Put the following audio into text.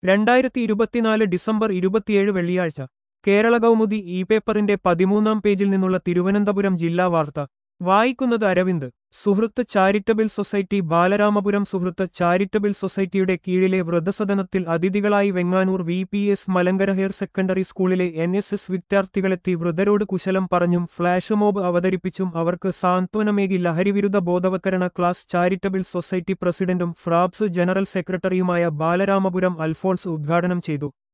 രണ്ടായിരത്തി ഇരുപത്തിനാല് ഡിസംബർ ഇരുപത്തിയേഴ് വെള്ളിയാഴ്ച കേരള കൗമുദി ഇ പേപ്പറിന്റെ പതിമൂന്നാം പേജിൽ നിന്നുള്ള തിരുവനന്തപുരം ജില്ലാ വാർത്ത വായിക്കുന്നത് അരവിന്ദ് സുഹൃത്ത് ചാരിറ്റബിൾ സൊസൈറ്റി ബാലരാമപുരം സുഹൃത്ത് ചാരിറ്റബിൾ സൊസൈറ്റിയുടെ കീഴിലെ വൃദ്ധസദനത്തിൽ അതിഥികളായി Venganoor V P S Malankara higher secondary സ്കൂളിലെ എൻ എസ് എസ് വിദ്യാർത്ഥികളെത്തി വൃദ്ധരോട് കുശലം പറഞ്ഞും ഫ്ളാഷ് മോബ് അവതരിപ്പിച്ചും അവർക്ക് സാന്ത്വനമേകി ലഹരിവിരുദ്ധ ബോധവത്കരണ ക്ലാസ് ചാരിറ്റബിൾ സൊസൈറ്റി പ്രസിഡന്റും ഫ്രാബ്സ് ജനറൽ സെക്രട്ടറിയുമായ ബാലരാമപുരം അൽഫോൺസ് ഉദ്ഘാടനം ചെയ്തു